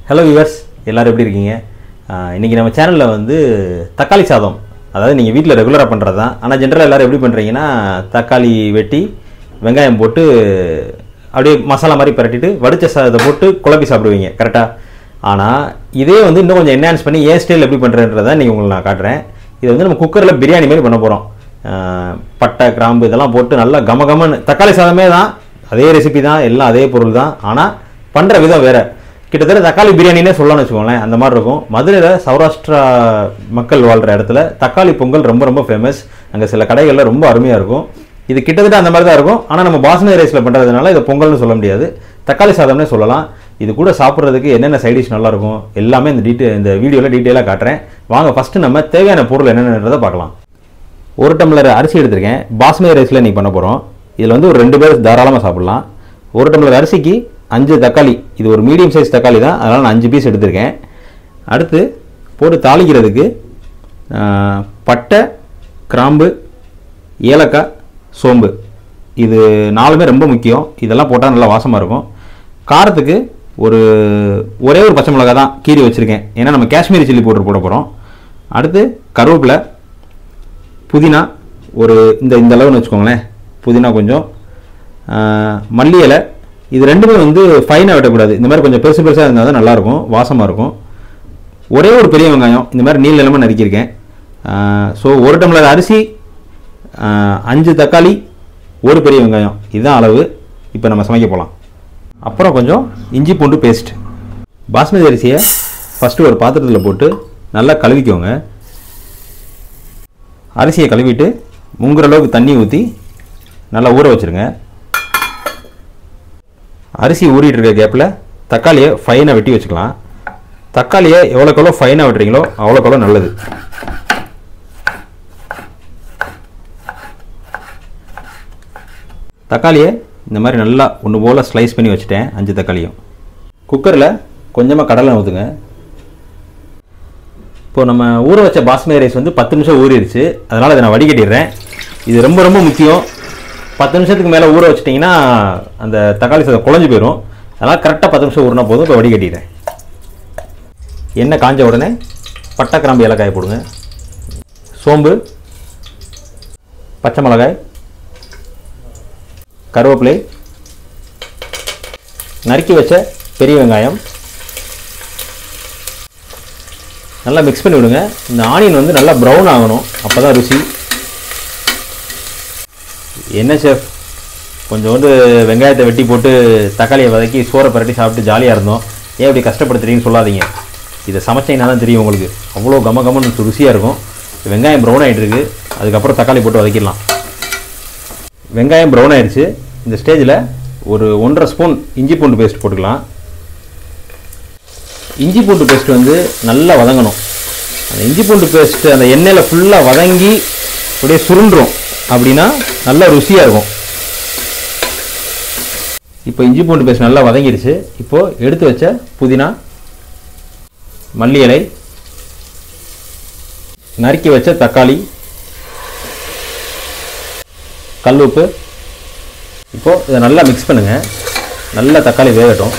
hello viewers எல்லாரும் எப்படி இருக்கீங்க ஆஹ் இன்னைக்கு நம்ம சேனலில் வந்து தக்காளி சாதம் அதாவது நீங்கள் வீட்டில் ரெகுலராக பண்ணுறது தான் ஆனால் ஜென்ரலாக எல்லாரும் எப்படி பண்ணுறீங்கன்னா தக்காளி வெட்டி வெங்காயம் போட்டு அப்படியே மசாலா மாதிரி பிரட்டிட்டு வடிச்ச சாதத்தை போட்டு குழம்பி சாப்பிடுவீங்க கரெக்டாக ஆனால் இதே வந்து இன்னும் கொஞ்சம் என்ஹான்ஸ் பண்ணி ஏன் ஸ்டைல் எப்படி பண்ணுறேன்றதை நீங்கள் உங்களுக்கு நான் காட்டுறேன் இது வந்து நம்ம குக்கரில் பிரியாணி மாதிரி பண்ண போகிறோம் பட்டை கிராம்பு இதெல்லாம் போட்டு நல்லா கம கமன்னு தக்காளி சாதமே தான் அதே ரெசிபி தான் எல்லாம் அதே பொருள் தான் ஆனால் பண்ணுற விதம் வேறு கிட்டத்தட்ட தக்காளி பிரியாணினே சொல்லலாம்னு வச்சுக்கோங்களேன் அந்த மாதிரி இருக்கும் மதுரையில் சௌராஷ்டிரா மக்கள் வாழ்கிற இடத்துல தக்காளி பொங்கல் ரொம்ப ரொம்ப ஃபேமஸ் அங்கே சில கடைகளில் ரொம்ப அருமையாக இருக்கும் இது கிட்டத்தட்ட அந்த மாதிரி தான் இருக்கும் ஆனால் நம்ம பாஸ்மதி ரைஸில் பண்ணுறதுனால இதை பொங்கல்னு சொல்ல முடியாது தக்காளி சாதம்னே சொல்லலாம் இது கூட சாப்பிட்றதுக்கு என்னென்ன சைடிஷ் நல்லா இருக்கும் எல்லாமே இந்த டீட்டெயில் இந்த வீடியோவில் டீட்டெயிலாக காட்டுறேன் வாங்க ஃபஸ்ட்டு நம்ம தேவையான பொருள் என்னென்னன்றதை பார்க்கலாம் ஒரு டம்ளர் அரிசி எடுத்திருக்கேன் பாஸ்மதி ரைஸில் நீ பண்ண போகிறோம் இதில் வந்து ஒரு ரெண்டு பேர் தாராளமாக சாப்பிட்லாம் ஒரு டம்ளர் அரிசிக்கு அஞ்சு தக்காளி இது ஒரு மீடியம் சைஸ் தக்காளி தான் அதனால் நான் அஞ்சு பீஸ் எடுத்திருக்கேன் அடுத்து போட்டு தாளிக்கிறதுக்கு ஆஹ், பட்டை கிராம்பு ஏலக்காய் சோம்பு இது நாலுமே ரொம்ப முக்கியம் இதெல்லாம் போட்டால் நல்லா வாசமாக இருக்கும் காரத்துக்கு ஒரு ஒரே ஒரு பச்சை மிளகா தான் கீறி வச்சுருக்கேன் ஏன்னா நம்ம காஷ்மீரி சில்லி பவுடர் போட போகிறோம் அடுத்து கருவேப்பிலை புதினா ஒரு இந்த இந்த அளவுன்னு வச்சுக்கோங்களேன் புதினா கொஞ்சம் ஆஹ், மல்லி இலை இது ரெண்டுமே வந்து ஃபைனாக வெட்டக்கூடாது இந்த மாதிரி கொஞ்சம் பெருசு பெருசாக இருந்தால் தான் நல்லாயிருக்கும் வாசமாக இருக்கும் ஒரே ஒரு பெரிய வெங்காயம் இந்த மாதிரி நீல நிலமாக நறுக்கியிருக்கேன் ஸோ ஒரு டம்ளர் அரிசி ஆஹ், அஞ்சு தக்காளி ஒரு பெரிய வெங்காயம் இதுதான் அளவு இப்போ நம்ம சமைக்க போகலாம் அப்புறம் கொஞ்சம் இஞ்சி பூண்டு பேஸ்ட் பாஸ்மதி அரிசியை ஃபஸ்ட்டு ஒரு பாத்திரத்தில் போட்டு நல்லா கழுவிக்கோங்க அரிசியை கழுவிட்டு முங்குற அளவுக்கு தண்ணி ஊற்றி நல்லா ஊற வச்சுருங்க அரிசி ஊறிட்டு இருக்க கேப்பில் தக்காளியை ஃபைனாக வெட்டி வச்சுக்கலாம் தக்காளியை எவ்வளோக்கு எவ்வளோ ஃபைனாக வெட்டுறீங்களோ அவ்வளோக்கு எவ்வளோ நல்லது தக்காளியை இந்த மாதிரி நல்லா ஒன்று போல் ஸ்லைஸ் பண்ணி வச்சுட்டேன் அஞ்சு தக்காளியும் குக்கரில் கொஞ்சமாக கடலை ஊற்றுங்க இப்போ நம்ம ஊற வச்ச பாஸ்மதி ரைஸ் வந்து பத்து நிமிஷம் ஊறிடுச்சு அதனால் இதை நான் வடிகட்டிடுறேன் இது ரொம்ப ரொம்ப முக்கியம் பத்து நிமிஷத்துக்கு மேலே ஊற வச்சிட்டிங்கன்னா அந்த தக்காளி சாதம் குழஞ்சு போயிடும் அதனால் கரெக்டாக பத்து நிமிஷம் ஊறினா போதும் இப்போ வடிகட்டிடுறேன் எண்ணெய் காஞ்ச உடனே பட்டை கிராம்பு ஏலக்காய் போடுங்க சோம்பு பச்சை மிளகாய் கருவேப்பிலை நறுக்கி வச்ச பெரிய வெங்காயம் நல்லா மிக்ஸ் பண்ணி விடுங்க இந்த ஆனியன் வந்து நல்லா ப்ரௌன் ஆகணும் அப்போ தான் ருசி என்ன செஃப் கொஞ்சோண்டு வெங்காயத்தை வெட்டி போட்டு தக்காளியை வதக்கி சோறை பரட்டி சாப்பிட்டு ஜாலியாக இருந்தோம் ஏன் இப்படி கஷ்டப்படுத்துறீங்கன்னு சொல்லாதீங்க இதை சமைச்சீங்கன்னா தான் தெரியும் உங்களுக்கு அவ்வளோ கம கமன்னு ருசியாக இருக்கும் வெங்காயம் ப்ரௌன் ஆகிட்டு இருக்கு அதுக்கப்புறம் தக்காளி போட்டு வதக்கிடலாம் வெங்காயம் ப்ரௌன் ஆயிடுச்சு இந்த ஸ்டேஜில் ஒரு ஒன்றரை ஸ்பூன் இஞ்சி பூண்டு பேஸ்ட் போட்டுக்கலாம் இஞ்சி பூண்டு பேஸ்ட் வந்து நல்லா வதங்கணும் அந்த இஞ்சி பூண்டு பேஸ்ட் அந்த எண்ணெயில் ஃபுல்லாக வதங்கி அப்படியே சுருண்டுரும் அப்படின்னா நல்லா ருசியாக இருக்கும் இப்போ இஞ்சி பூண்டு பேஸ்ட் நல்லா வதங்கிடுச்சு இப்போது எடுத்து வச்ச புதினா மல்லி இலை நறுக்கி வச்ச தக்காளி கல் உப்பு இப்போது இதை நல்லா மிக்ஸ் பண்ணுங்கள் நல்லா தக்காளி வேகட்டும்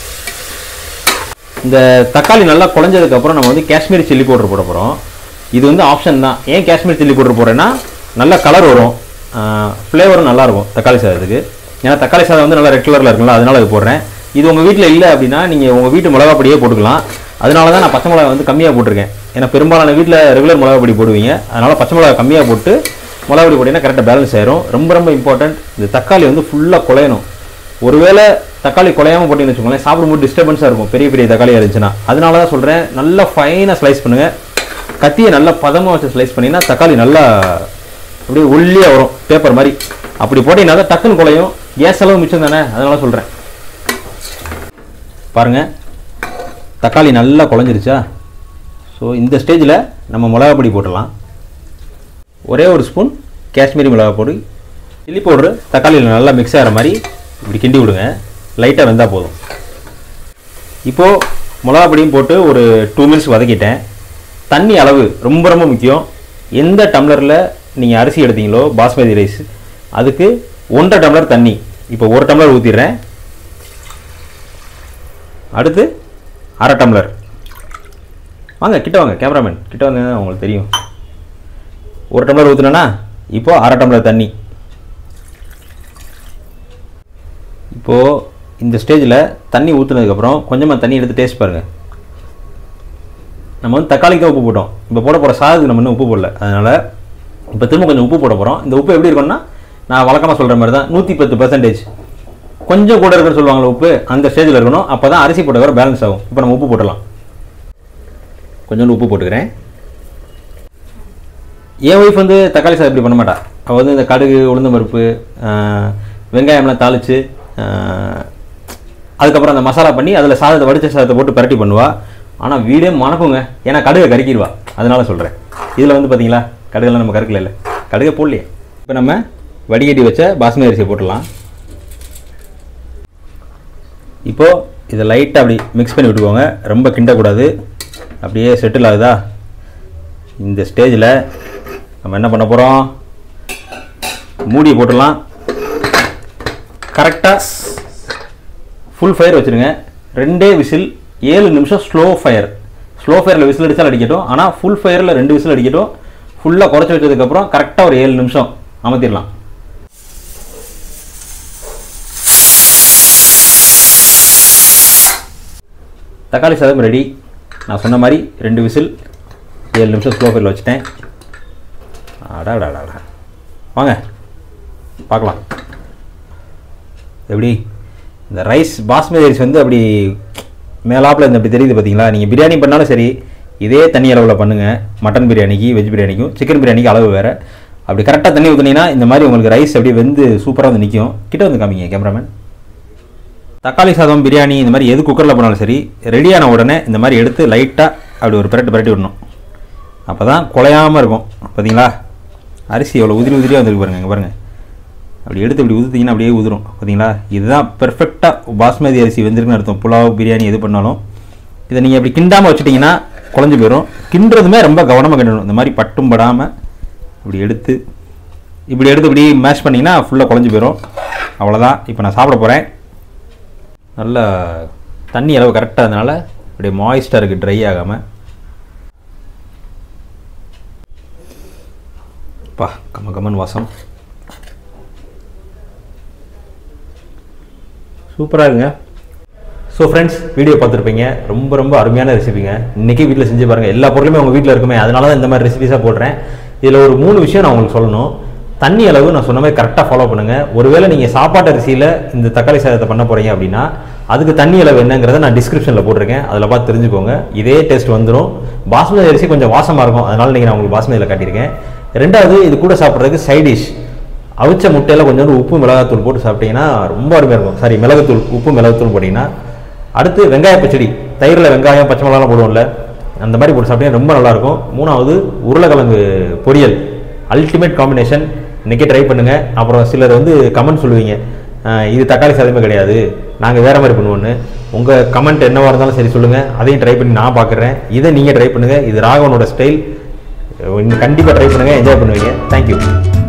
இந்த தக்காளி நல்லா குழஞ்சதுக்கப்புறம் நம்ம வந்து காஷ்மீரி சில்லி பவுடர் போட போகிறோம் இது வந்து ஆப்ஷன் தான் ஏன் காஷ்மீர் சில்லி பவுடர் போடுறேன்னா நல்ல கலர் வரும் ஃப்ளேவரும் நல்லாயிருக்கும் தக்காளி சாதத்துக்கு ஏன்னா தக்காளி சாதம் வந்து நல்லா ரெட் கலரில் இருக்குங்களா அதனால இது போடுறேன் இது உங்கள் வீட்டில் இல்லை அப்படின்னா நீங்கள் உங்கள் வீட்டு மிளகா பொடியே போட்டுக்கலாம் அதனால தான் நான் பச்சை மிளகா வந்து கம்மியாக போட்டிருக்கேன் ஏன்னா பெரும்பாலான வீட்டில் ரெகுலர் மிளகா பொடி போடுவீங்க அதனால் பச்சை மிளகா கம்மியாக போட்டு மிளகா பொடி போட்டிங்கன்னா கரெக்டாக பேலன்ஸ் ஆயிரும் ரொம்ப ரொம்ப இம்பார்ட்டன்ட் இந்த தக்காளி வந்து ஃபுல்லாக குழையணும் ஒருவேளை தக்காளி குலையாம போட்டீங்கன்னு வச்சுக்கோங்களேன் சாப்பிடும்போது டிஸ்டர்பன்ஸாக இருக்கும் பெரிய பெரிய தக்காளியாக இருந்துச்சுன்னா அதனால தான் சொல்கிறேன் நல்லா ஃபைனாக ஸ்லைஸ் பண்ணுங்கள் கத்தியை நல்லா பதமாக வச்சு ஸ்லைஸ் பண்ணிங்கன்னா தக்காளி நல்லா அப்படியே ஒல்லியாக வரும் பேப்பர் மாதிரி அப்படி போட்டிங்கன்னா தான் டக்குன்னு குலையும் கேஸ் அளவு மிச்சம் தானே அதனால சொல்கிறேன் பாருங்கள் தக்காளி நல்லா குழஞ்சிருச்சா ஸோ இந்த ஸ்டேஜில் நம்ம மிளகா பொடி போட்டுடலாம் ஒரே ஒரு ஸ்பூன் காஷ்மீரி மிளகா பொடி சில்லி பவுட்ரு தக்காளியில் நல்லா மிக்ஸ் ஆகிற மாதிரி இப்படி கிண்டி விடுங்க லைட்டாக வெந்தால் போதும் இப்போது மிளகா பொடியும் போட்டு ஒரு டூ மினிட்ஸ் வதக்கிட்டேன் தண்ணி அளவு ரொம்ப ரொம்ப முக்கியம் எந்த டம்ளரில் நீங்கள் அரிசி எடுத்தீங்களோ பாஸ்மதி ரைஸ் அதுக்கு ஒன்றரை டம்ளர் தண்ணி இப்போ ஒரு டம்ளர் ஊற்றிடுறேன் அடுத்து அரை டம்ளர் வாங்க கிட்ட வாங்க கேமராமேன் கிட்ட வந்து உங்களுக்கு தெரியும் ஒரு டம்ளர் ஊற்றுனேன்னா இப்போ அரை டம்ளர் தண்ணி இப்போது இந்த ஸ்டேஜில் தண்ணி ஊற்றுனதுக்கப்புறம் கொஞ்சமாக தண்ணி எடுத்து டேஸ்ட் பாருங்கள் நம்ம வந்து தக்காளிக்கு தான் உப்பு போட்டோம் இப்போ போட போகிற சாதத்துக்கு நம்ம இன்னும் உப்பு போடல அதனால் இப்போ திரும்ப கொஞ்சம் உப்பு போட போகிறோம் இந்த உப்பு எப்படி இருக்கும்னா நான் வழக்கமாக சொல்கிற மாதிரி தான் நூற்றி பத்து பர்சன்டேஜ் கொஞ்சம் கூட இருக்குன்னு சொல்லுவாங்களே உப்பு அந்த ஸ்டேஜில் இருக்கணும் அப்போ தான் அரிசி போட்ட வர பேலன்ஸ் ஆகும் இப்போ நம்ம உப்பு போட்டலாம் கொஞ்சோண்டு உப்பு போட்டுக்கிறேன் என் ஒய்ஃப் வந்து தக்காளி சாதம் இப்படி பண்ண மாட்டா அவள் வந்து இந்த கடுகு உளுந்தம் பருப்பு ஆஹ், வெங்காயம்லாம் தாளித்து அதுக்கப்புறம் அந்த மசாலா பண்ணி அதில் சாதத்தை வடித்த சாதத்தை போட்டு பரட்டி பண்ணுவா ஆனால் வீடே மணக்குங்க ஏன்னா கடுகை கறிக்கிடுவா அதனால சொல்கிறேன் இதில் வந்து பார்த்தீங்களா கடுகெல்லாம் நம்ம கறக்கல இல்லை கடுகை போடலையே இப்போ நம்ம வடிகட்டி வச்ச பாஸ்மதி அரிசியை போட்டுடலாம் இப்போது இதை லைட்டாக அப்படி மிக்ஸ் பண்ணி விட்டுக்கோங்க ரொம்ப கிண்டக்கூடாது அப்படியே செட்டில் ஆகுதா இந்த ஸ்டேஜில் நம்ம என்ன பண்ண போகிறோம் மூடியை போட்டுடலாம் கரெக்டாக ஃபுல் ஃபயர் வச்சுருங்க ரெண்டே விசில் ஏழு நிமிஷம் ஸ்லோ ஃபயர் ஸ்லோ ஃபயரில் விசில் அடித்தால் அடிக்கட்டும் ஆனால் ஃபுல் ஃபயரில் ரெண்டு விசில் அடிக்கட்டும் ஃபுல்லாக குறைச்சி வச்சதுக்கப்புறம் கரெக்டாக ஒரு ஏழு நிமிஷம் அமர்த்திடலாம் தக்காளி சாதம் ரெடி நான் சொன்ன மாதிரி ரெண்டு விசில் ஏழு நிமிஷம் ஸ்லோ ஃபயரில் வச்சுட்டேன் அடாடாடா வாங்க பார்க்கலாம் எப்படி இந்த ரைஸ் பாஸ்மதி ரைஸ் வந்து அப்படி மேலாப்பில் இந்த அப்படி தெரியுது பார்த்தீங்களா நீங்கள் பிரியாணி பண்ணாலும் சரி இதே தண்ணி அளவில் பண்ணுங்கள் மட்டன் பிரியாணிக்கு வெஜ் பிரியாணிக்கும் சிக்கன் பிரியாணிக்கு அளவு வேறு அப்படி கரெக்டாக தண்ணி ஊற்றுனீங்கன்னா இந்த மாதிரி உங்களுக்கு ரைஸ் அப்படியே வெந்து சூப்பராக வந்து நிற்கும் கிட்ட வந்து காமிங்க கேமராமேன் தக்காளி சாதம் பிரியாணி இந்த மாதிரி எது குக்கரில் பண்ணாலும் சரி ரெடியான உடனே இந்த மாதிரி எடுத்து லைட்டாக அப்படி ஒரு பிரட்டு பிரட்டி விடணும் அப்போ தான் குலையாமல் இருக்கும் பார்த்தீங்களா அரிசி எவ்வளோ உதிரி உதிரியாக வந்துருக்கு பாருங்க இங்கே பாருங்கள் அப்படி எடுத்து இப்படி உதுத்தீங்கன்னா அப்படியே உதிரும் பார்த்தீங்களா இதுதான் பெர்ஃபெக்டாக பாஸ்மதி அரிசி வெந்திருக்குன்னு அர்த்தம் புலாவ் பிரியாணி எது பண்ணாலும் இதை நீங்கள் அப்படி கிண்டாமல் வச்சுட்டிங்கன்னா குழஞ்சு போயிடும் கிண்டுறதுமே ரொம்ப கவனமாக கிண்டணும் இந்த மாதிரி பட்டும் படாமல் இப்படி எடுத்து இப்படி எடுத்து இப்படி மேஷ் பண்ணிங்கன்னா ஃபுல்லாக குழஞ்சு போயிடும் அவ்வளோதான் இப்போ நான் சாப்பிட போகிறேன் நல்ல தண்ணி அளவு கரெக்டாக இருந்தனால அப்படியே மாய்ஸ்டாக இருக்குது ட்ரை ஆகாமல் பா கம்ம கம்மன் வாசம் சூப்பராக இருங்க ஸோ ஃப்ரெண்ட்ஸ் வீடியோ பார்த்துருப்பீங்க ரொம்ப ரொம்ப அருமையான ரெசிபிங்க இன்றைக்கி வீட்டில் செஞ்சு பாருங்கள் எல்லா பொருளுமே உங்கள் வீட்டில் இருக்குமே அதனால தான் இந்த மாதிரி ரெசிபிஸாக போடுறேன் இதில் ஒரு மூணு விஷயம் நான் உங்களுக்கு சொல்லணும் தண்ணி அளவு நான் சொன்ன மாதிரி கரெக்டாக ஃபாலோ பண்ணுங்கள் ஒருவேளை நீங்கள் சாப்பாட்டு அரிசியில் இந்த தக்காளி சாதத்தை பண்ண போகிறீங்க அப்படின்னா அதுக்கு தண்ணி அளவு என்னங்கிறத நான் டிஸ்கிரிப்ஷனில் போட்டிருக்கேன் அதில் பார்த்து தெரிஞ்சுக்கோங்க இதே டேஸ்ட் வந்துடும் பாஸ்மதி அரிசி கொஞ்சம் வாசமாக இருக்கும் அதனால நீங்கள் நான் உங்களுக்கு பாஸ்மதியில் காட்டியிருக்கேன் ரெண்டாவது இது கூட சாப்பிட்றதுக்கு சைட் டிஷ் அவிச்ச முட்டையில் கொஞ்சோண்டு உப்பு மிளகாத்தூள் போட்டு சாப்பிட்டீங்கன்னா ரொம்ப அருமையாக இருக்கும் சாரி மிளகுத்தூள் உப்பு மிளகுத்தூள் போட்டிங்கன்னா அடுத்து வெங்காய பச்சடி தயிரில் வெங்காயம் பச்சை மிளகாலாம் போடுவோம்ல அந்த மாதிரி போட்டு சாப்பிட்டீங்கன்னா ரொம்ப நல்லாயிருக்கும் மூணாவது உருளைக்கிழங்கு பொரியல் அல்டிமேட் காம்பினேஷன் இன்றைக்கே ட்ரை பண்ணுங்கள் அப்புறம் சிலர் வந்து கமெண்ட் சொல்லுவீங்க "அஹ், இது தக்காளி சாதமே கிடையாது நாங்கள் வேறு மாதிரி பண்ணுவோன்னு உங்கள் கமெண்ட் என்னவாக இருந்தாலும் சரி சொல்லுங்கள் அதையும் ட்ரை பண்ணி நான் பார்க்குறேன் இதை நீங்கள் ட்ரை பண்ணுங்கள் இது ராகவனோட ஸ்டைல் கண்டிப்பாக ட்ரை பண்ணுங்கள் என்ஜாய் பண்ணுவீங்க தேங்க்யூ